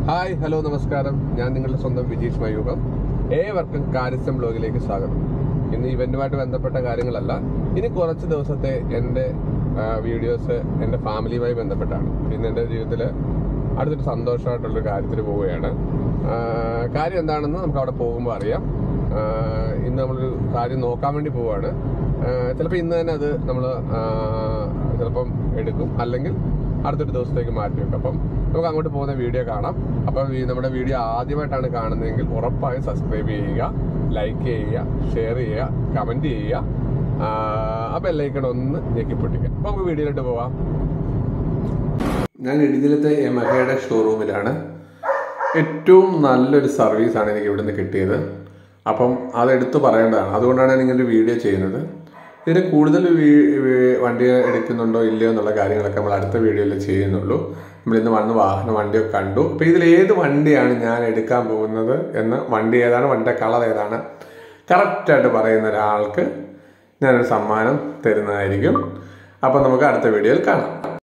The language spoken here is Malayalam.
ഹായ് ഹലോ നമസ്കാരം ഞാൻ നിങ്ങളുടെ സ്വന്തം വിജീഷ് മയൂഖം ഏവർക്കും കാര്യസ്ഥം ബ്ലോഗിലേക്ക് സ്വാഗതം ഇന്ന് ഇവന്റുമായിട്ട് ബന്ധപ്പെട്ട കാര്യങ്ങളല്ല ഇനി കുറച്ച് ദിവസത്തെ എൻ്റെ വീഡിയോസ് എൻ്റെ ഫാമിലിയുമായി ബന്ധപ്പെട്ടാണ് ഇന്ന് എൻ്റെ ജീവിതത്തിൽ അടുത്തൊരു സന്തോഷമായിട്ടുള്ളൊരു കാര്യത്തിന് പോവുകയാണ് ആ, കാര്യം എന്താണെന്ന് നമുക്ക് അവിടെ പോകുമ്പോൾ അറിയാം ആ, ഇന്ന് നമ്മളൊരു കാര്യം നോക്കാൻ വേണ്ടി പോവുകയാണ് ചിലപ്പോൾ ഇന്ന് തന്നെ അത് നമ്മൾ ചിലപ്പം എടുക്കും അല്ലെങ്കിൽ അടുത്തൊരു ദിവസത്തേക്ക് മാറ്റി വെക്കും അപ്പം നമുക്ക് അങ്ങോട്ട് പോകുന്ന വീഡിയോ കാണാം അപ്പം ഈ നമ്മുടെ വീഡിയോ ആദ്യമായിട്ടാണ് കാണുന്നതെങ്കിൽ ഉറപ്പായും സബ്സ്ക്രൈബ് ചെയ്യുക ലൈക്ക് ചെയ്യുക ഷെയർ ചെയ്യുക കമൻറ്റ് ചെയ്യുക ആ ബെല്ലൈക്കൺ ഒന്ന് ഞെക്കിപ്പൊട്ടിക്കുക അപ്പം നമുക്ക് വീഡിയോയിലോട്ട് പോവാം ഞാൻ ഇടുക്കിലത്തെ യമഹയുടെ ഷോറൂമിലാണ് ഏറ്റവും നല്ലൊരു സർവീസാണ് എനിക്ക് ഇവിടുന്ന് കിട്ടിയത് അപ്പം അതെടുത്ത് പറയേണ്ടതാണ് അതുകൊണ്ടാണ് ഞാൻ ഇങ്ങനെ ഒരു വീഡിയോ ചെയ്യുന്നത് ഇതിന് കൂടുതൽ വീ- വീ- വണ്ടി എടുക്കുന്നുണ്ടോ ഇല്ലയോ എന്നുള്ള കാര്യങ്ങളൊക്കെ നമ്മൾ അടുത്ത വീഡിയോയിൽ ചെയ്യുന്നുള്ളൂ നമ്മളിന്ന് വന്ന് വാഹന വണ്ടിയൊക്കെ കണ്ടു അപ്പോൾ ഇതിൽ ഏത് വണ്ടിയാണ് ഞാൻ എടുക്കാൻ പോകുന്നത് എന്ന് വണ്ടി ഏതാണ് വണ്ടിയുടെ കളർ ഏതാണ് കറക്റ്റായിട്ട് പറയുന്ന ഒരാൾക്ക് ഞാനൊരു സമ്മാനം തരുന്നതായിരിക്കും അപ്പം നമുക്ക് അടുത്ത വീഡിയോയിൽ കാണാം